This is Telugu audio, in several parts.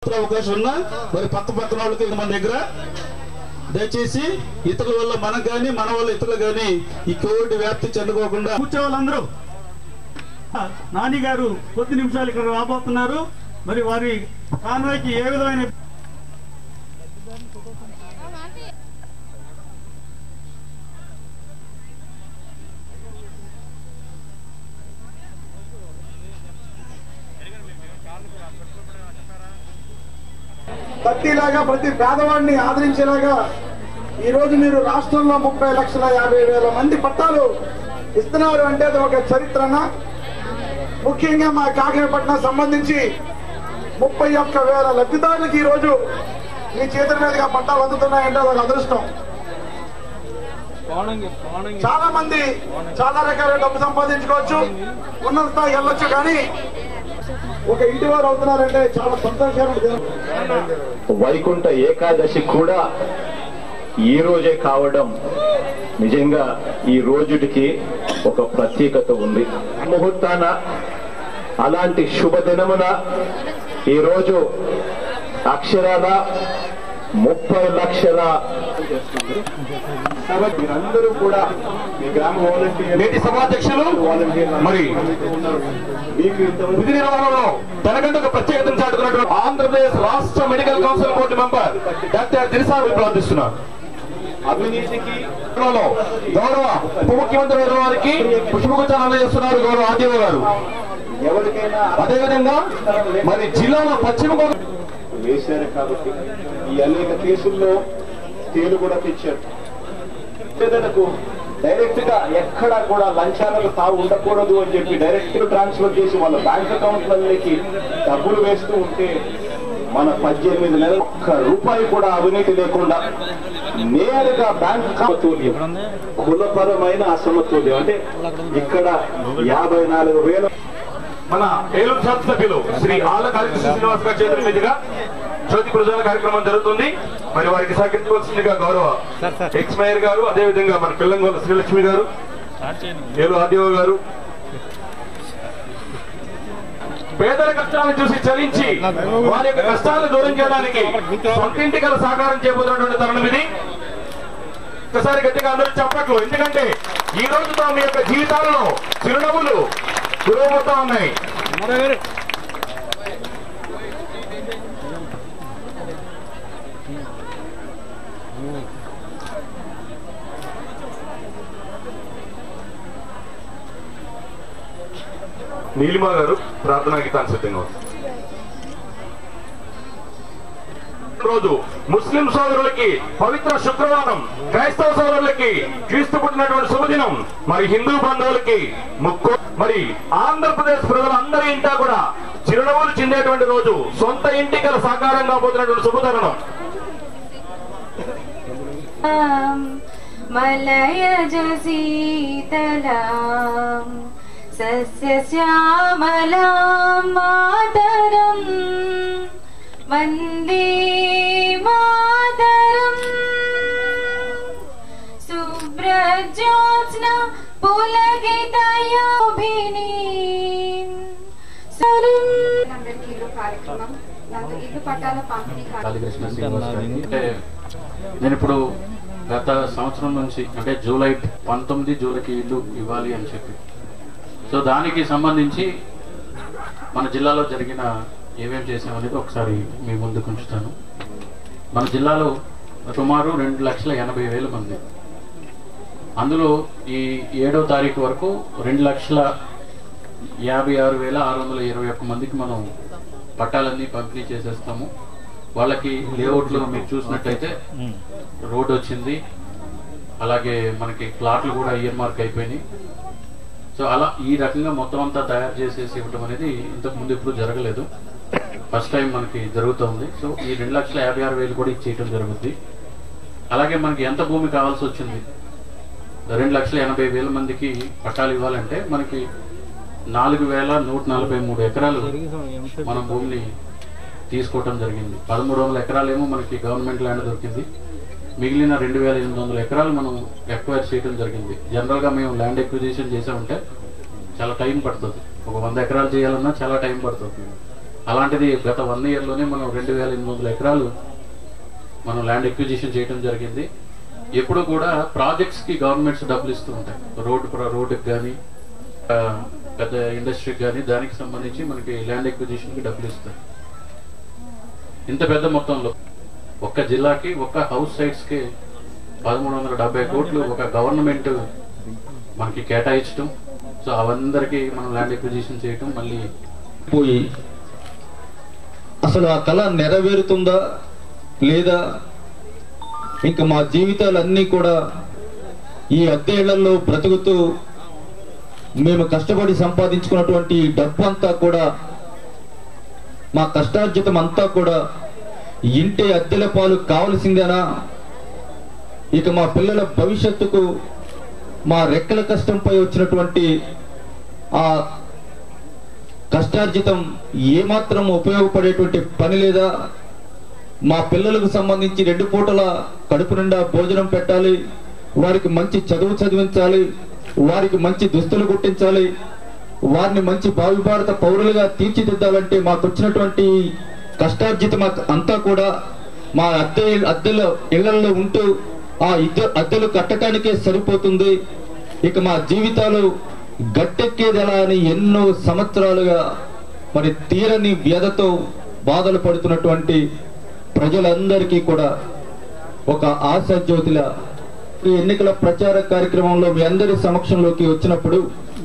మాత్రం అవకాశం ఉన్నా మరి పక్క పక్కన వాళ్ళకి మన దగ్గర దయచేసి ఇతరుల వల్ల మనకు కానీ మన వల్ల ఇతరులు కానీ ఈ కోవిడ్ వ్యాప్తి చెందుకోకుండా కూర్చో వాళ్ళందరూ నాని గారు కొద్ది నిమిషాలు ఇక్కడ రాబోతున్నారు మరి వారి కాన్వాయ్కి ఏ విధమైన ప్రతిలాగా ప్రతి పేదవాడిని ఆదరించేలాగా ఈ రోజు మీరు రాష్ట్రంలో ముప్పై లక్షల యాభై వేల మంది పట్టాలు ఇస్తున్నారు అంటే అది ఒక చరిత్రన ముఖ్యంగా మా కాకినాడపట్నం సంబంధించి ముప్పై ఒక్క వేల లబ్ధిదారులకి ఈ రోజు మీ చేతుల మీదుగా పట్టాలు అందుతున్నాయంటే అది ఒక అదృష్టం చాలా మంది చాలా రకాల డబ్బు సంపాదించుకోవచ్చు ఉన్నత స్థాయి వెళ్ళొచ్చు కానీ ఒక ఇంటి వారు అవుతున్నారంటే చాలా సంతోషకరమైన దినం వైకుంఠ ఏకాదశి కూడా ఈ రోజే కావడం నిజంగా ఈ రోజుటికి ఒక ప్రత్యేకత ఉంది ముహూర్తాన అలాంటి శుభదినమున ఈరోజు అక్షరాల ముప్పై లక్షల కాబట్టి మీరందరూ కూడా మీ గ్రామ వాలంటీర్ నేటి సభాధ్యక్షులు మరి మీకు ఇంతవరకు విధి నిర్వహణలో తనకంటే ఒక ప్రత్యేకతను చాటుకున్నటువంటి ఆంధ్రప్రదేశ్ రాష్ట్ర medical council board member doctor Dirisami ప్రార్థిస్తున్నారు అవినీతికి లో గౌరవ ఉప ముఖ్యమంత్రి గారి వారికి పుష్పగుచ్చాలు అందజేస్తున్నారు గౌరవ ఆర్డీఓ గారు ఎవరికైనా అదేవిధంగా మరి జిల్లాలో పశ్చిమ గోదావరి వేశారు కాబట్టి ఈ అనేక కేసుల్లో తేలు కూడా తెచ్చారు పేదలకు డైరెక్ట్ గా ఎక్కడా కూడా లంచాలకు తావు ఉండకూడదు అని చెప్పి డైరెక్ట్ ట్రాన్స్ఫర్ చేసి వాళ్ళ బ్యాంక్ అకౌంట్లకి డబ్బులు వేస్తూ ఉంటే మన పద్దెనిమిది నెలలు ఒక్క రూపాయి కూడా అవినీతి లేకుండా నేరుగా బ్యాంక్ సమతుల్యం కులపరమైన అసమతుల్యం అంటే ఇక్కడ యాభై నాలుగు వేల మన ఏలూరు శాసనసభ్యులు శ్రీ ఆల కాళీ శ్రీనివాస్ గారి చేతుల మీదుగా జ్యోతి ప్రజల కార్యక్రమం జరుగుతుంది మరి వారికి సహకరించవలసిందిగా గౌరవ ఎక్స్ మేయర్ గారు అదేవిధంగా మన పిల్లంగోల శ్రీలక్ష్మి గారు ఏలూరు ఆర్డీఓ గారు పేదల కష్టాలను చూసి చలించి వారి యొక్క కష్టాలను దూరం చేయడానికి సొంతింటి గల సహకారం చేయబోతున్నటువంటి తరుణం ఇది ఒకసారి గట్టిగా అందరూ చెప్పట్లు ఎందుకంటే ఈ రోజుతో మీ యొక్క జీవితాలలో చిరునవ్వులు గురవుతా ఉన్నాయి నీలిమ గారు ప్రార్థనా గీతాన్ని సిద్ధంగా ఉంది. రోజు ముస్లిం సోదరులకి పవిత్ర శుక్రవారం క్రైస్తవ సోదరులకి క్రీస్తు పుట్టినటువంటి శుభదినం మరి హిందూ బంధువులకి ముక్కు మరి ఆంధ్రప్రదేశ్ ప్రజలందరి ఇంటా కూడా చిరునవ్వులు చెందేటువంటి రోజు సొంత ఇంటి గల సాకారంగా పోతున్నటువంటి శుభతరుణం మలయజ శీతలాం సస్యశ్యామలాం మాతరం వందే మాతరం శుభ్రజ్యోత్స్న పులకితయోభిని సరం అందరికీ ఇల్లు కార్యక్రమం నాకు ఇల్లు పట్టాల పంపిణీ కార్యక్రమం కాళీకృష్ణ శ్రీనివాస్ గారికి అంటే నేను ఇప్పుడు గత సంవత్సరం నుంచి అంటే జూలై పంతొమ్మిది జూలైకి ఇల్లు ఇవ్వాలి అని చెప్పి సో దానికి సంబంధించి మన జిల్లాలో జరిగిన ఏమేం చేసామనేది ఒకసారి మీ ముందుకు ఉంచుతాను మన జిల్లాలో సుమారు రెండు లక్షల ఎనభై వేల మంది అందులో ఈ ఏడో తారీఖు వరకు రెండు లక్షల యాభై ఆరు వేల ఆరు వందల ఇరవై ఒక్క మందికి మనం పట్టాలన్నీ పంపిణీ చేసేస్తాము వాళ్ళకి లేఅవుట్లో మీరు చూసినట్టయితే రోడ్ వచ్చింది అలాగే మనకి ప్లాట్లు కూడా ఇయర్ మార్క్ అయిపోయినాయి సో అలా ఈ రకంగా మొత్తం అంతా తయారు చేసేసి ఇవ్వడం అనేది ఇంతకు ముందు ఎప్పుడు జరగలేదు ఫస్ట్ టైం మనకి జరుగుతుంది సో ఈ రెండు లక్షల యాభై ఆరు వేలు కూడా ఇచ్చేయటం జరుగుద్ది అలాగే మనకి ఎంత భూమి కావాల్సి వచ్చింది రెండు లక్షల ఎనభై వేల మందికి పట్టాలు ఇవ్వాలంటే మనకి నాలుగు వేల నూట నలభై మూడు ఎకరాలు మనం భూమిని తీసుకోవటం జరిగింది పదమూడు వందల ఎకరాలేమో మనకి గవర్నమెంట్ ల్యాండ్ దొరికింది మిగిలిన రెండు వేల ఎనిమిది వందల ఎకరాలు మనం ఎక్వైర్ చేయడం జరిగింది జనరల్గా మేము ల్యాండ్ ఎక్విజిషన్ చేసామంటే చాలా టైం పడుతుంది ఒక వంద ఎకరాలు చేయాలన్నా చాలా టైం పడుతుంది అలాంటిది గత వన్ ఇయర్లోనే మనం రెండు వేల ఎనిమిది వందల ఎకరాలు మనం ల్యాండ్ ఎక్విజిషన్ చేయడం జరిగింది ఎప్పుడు కూడా ప్రాజెక్ట్స్కి గవర్నమెంట్స్ డబ్బులు ఇస్తూ ఉంటాయి రోడ్డు రోడ్డుకి కానీ పెద్ద ఇండస్ట్రీకి కానీ దానికి సంబంధించి మనకి ల్యాండ్ ఎక్విజిషన్కి డబ్బులు ఇస్తారు ఇంత పెద్ద మొత్తంలో ఒక్క జిల్లాకి ఒక్క హౌస్ సైట్స్కి పదమూడు వందల డెబ్బై కోట్లు ఒక గవర్నమెంట్ మనకి కేటాయించడం సో అవందరికీ మనం ల్యాండ్ ఎక్విజిషన్ చేయటం మళ్ళీ పోయి అసలు ఆ కళ నెరవేరుతుందా లేదా ఇంకా మా జీవితాలన్నీ కూడా ఈ అద్దె ఇళ్లలో బ్రతుకుతూ మేము కష్టపడి సంపాదించుకున్నటువంటి ఈ డబ్బు అంతా కూడా మా కష్టార్జితం అంతా కూడా ఇంటి అద్దెల పాలు కావలసిందేనా ఇక మా పిల్లల భవిష్యత్తుకు మా రెక్కల కష్టంపై వచ్చినటువంటి ఆ కష్టార్జితం ఏమాత్రం ఉపయోగపడేటువంటి పని లేదా మా పిల్లలకు సంబంధించి రెండు పూటల కడుపు నిండా భోజనం పెట్టాలి వారికి మంచి చదువు చదివించాలి వారికి మంచి దుస్తులు కుట్టించాలి వారిని మంచి భావి భారత పౌరులుగా తీర్చిదిద్దాలంటే మాకు వచ్చినటువంటి కష్టార్జితం అంతా కూడా మా అద్దె అద్దెల ఇళ్లలో ఉంటూ ఆ ఇద్దరు అద్దెలు కట్టడానికే సరిపోతుంది ఇక మా జీవితాలు గట్టెక్కేది ఎలా అని ఎన్నో సంవత్సరాలుగా మరి తీరని వ్యధతో బాధలు పడుతున్నటువంటి ప్రజలందరికీ కూడా ఒక ఆశా జ్యోతిల ఈ ఎన్నికల ప్రచార కార్యక్రమంలో మీ అందరి సమక్షంలోకి వచ్చినప్పుడు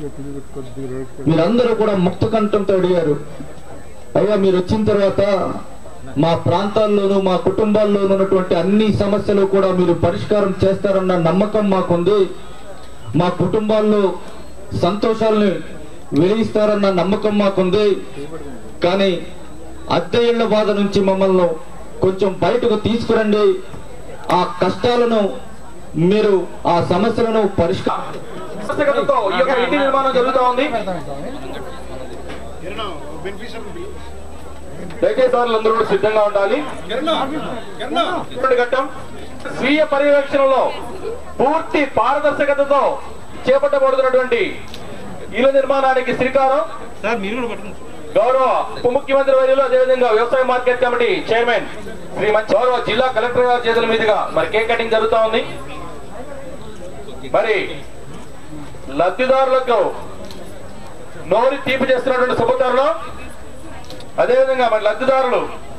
మీరందరూ కూడా ముక్త కంఠంతో అడిగారు అయ్యా మీరు వచ్చిన తర్వాత మా ప్రాంతాల్లోనూ మా కుటుంబాల్లోనూ ఉన్నటువంటి అన్ని సమస్యలు కూడా మీరు పరిష్కారం చేస్తారన్న నమ్మకం మాకుంది మా కుటుంబాల్లో సంతోషాలను వెలిగిస్తారన్న నమ్మకం మాకుంది కానీ అద్దె ఇళ్ల బాధ నుంచి మమ్మల్ని కొంచెం బయటకు తీసుకురండి ఆ కష్టాలను మీరు ఆ సమస్యలను పరిష్కారం పుస్తకంతో ఈ యొక్క ఇంటి నిర్మాణం జరుగుతూ ఉంది దయచేసి వాళ్ళందరూ కూడా సిద్ధంగా ఉండాలి రెండు ఘట్టం స్వీయ పర్యవేక్షణలో పూర్తి పారదర్శకతతో చేపట్టబడుతున్నటువంటి ఇళ్ల నిర్మాణానికి శ్రీకారం గౌరవ ఉప ముఖ్యమంత్రి వర్యులు అదేవిధంగా వ్యవసాయ మార్కెట్ కమిటీ చైర్మన్ శ్రీ మంచి గౌరవ జిల్లా కలెక్టర్ గారి చేతుల మీదుగా మరి కేక్ కటింగ్ జరుగుతూ ఉంది మరి లబ్ధిదారులకు నోరు తీపి చేస్తున్నటువంటి శుభతరుణం అదేవిధంగా మరి లబ్ధిదారులు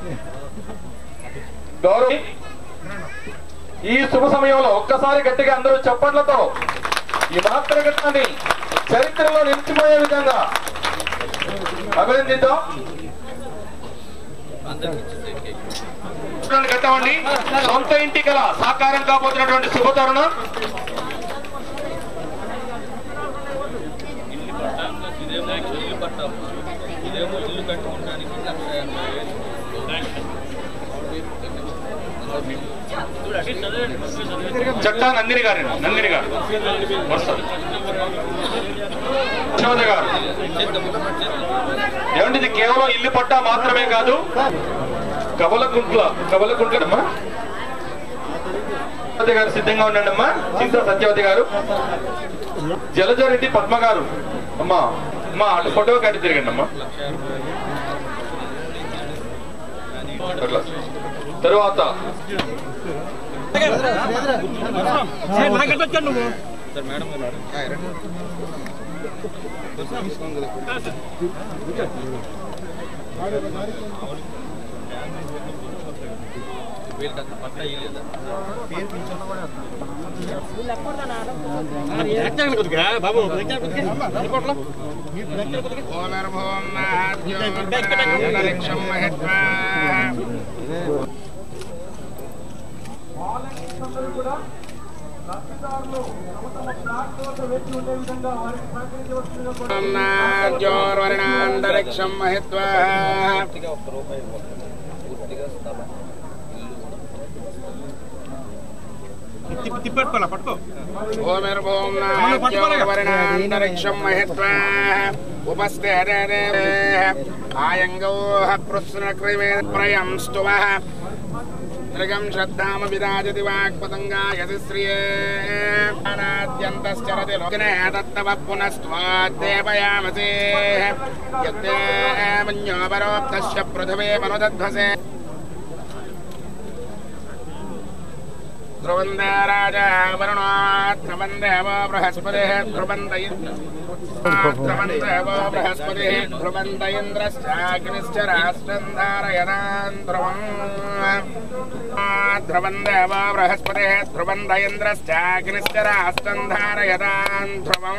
గౌరవ ఈ శుభ సమయంలో ఒక్కసారి గట్టిగా అందరూ చప్పట్లతో ఈ మహత్తర ఘట్టాన్ని చరిత్రలో నిలిచిపోయే విధంగా అభినందిద్దాం ఘట్టమండి సొంత ఇంటి కల సాకారం కాబోతున్నటువంటి శుభతరుణం చట్టా నందిని గారు నందిని గారు వస్తారు యశోద గారు ఏమంటే ఇది కేవలం ఇల్లు పట్టా మాత్రమే కాదు కవలకుంట్ల కవలకుంట్లమ్మా సత్యవతి గారు సిద్ధంగా ఉండండి అమ్మా చింత సత్యవతి గారు జలజారెడ్డి పద్మ గారు అమ్మా అమ్మా అటు ఫోటో కట్టి తిరగండి అమ్మా అట్లా. తరువాత ర్వర్ణాంతరిక్షం మహిత్వా తిప్పెట్టుకోవాలా పట్టుకో ఓమిర్భూం మనం పట్టుకోలేగా? నాంతరిక్షం మహిత్వా ఉపస్థే ఆయంగౌ పృష్ణక్రిమే ప్రయం స్తువః త్రిగం శ్రద్ధామ విరాజతి వాక్పతంగా యది శ్రియే అనాద్యంతశ్చరతి లోకనే దత్తవ పునస్త్వాద్దేవయామసే యద్దే మన్యోపరోక్తస్య పృథివే మనుదధ్వసే ధ్రువందే రాజా వరుణో ధ్రువందేవ బృహస్పతి ధ్రువంద ధ్రువందేవ బృహస్పతి ధ్రువంద ఇంద్రశ్చాగ్నిశ్చ రాష్ట్రం ధారయదాన్ ధ్రువం ధ్రువందేవ బృహస్పతి ధ్రువంద ఇంద్రశ్చాగ్నిశ్చ రాష్ట్రం ధారయదాన్ ధ్రువం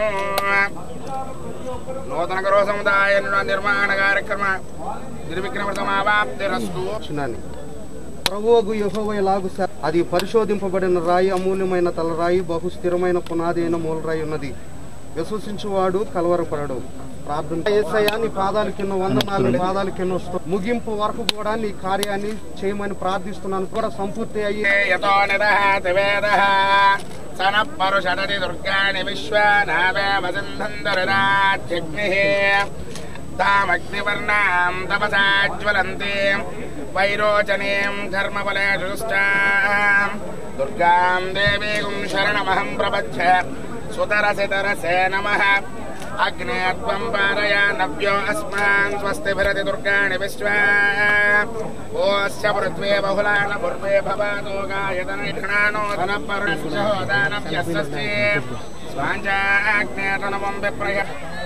నూతన గృహ సముదాయ నిర్మాణ కార్యక్రమ నిర్విఘ్న సమావాప్తిరస్తు ప్రభువగు యెహోవా ఇలాగు సె- అది పరిశోధింపబడిన రాయి అమూల్యమైన తలరాయి బహు స్థిరమైన పునాది అయిన మూలరాయి ఉన్నది విశ్వసించువాడు కలవరపడడు ప్రార్థన యేసయ్యా, నీ పాదాల కింద వందనాలు నీ పాదాల కింద వస్తూ ముగింపు వరకు కూడా నీ కార్యాన్ని చేయమని ప్రార్థిస్తున్నాను కూడా సంపూర్తి అయ్యి యతో నిదహాతి వేదః సనః పరుషడటి దుర్గాణి విశ్వానావే వసంధందరదాగ్నిః తామగ్నివర్ణాం తపసాజ్వలంతీం వైరోచనీం ధర్మబలేషుష్టాం దుర్గాం దేవీగుం శరణమహం ప్రపచ్చ సుతరసితరసే నమః అగ్నే త్వం పారయ నవ్యో అస్మాన్ స్వస్తిభిరతి దుర్గాణి విశ్వా ఓస్య పృథ్వే బహుళాన పూర్వే భవతో గాయతన ఘనానో ధన పరుణోదానం యస్సస్తి స్వాంజాగ్నేతనమం విప్రయ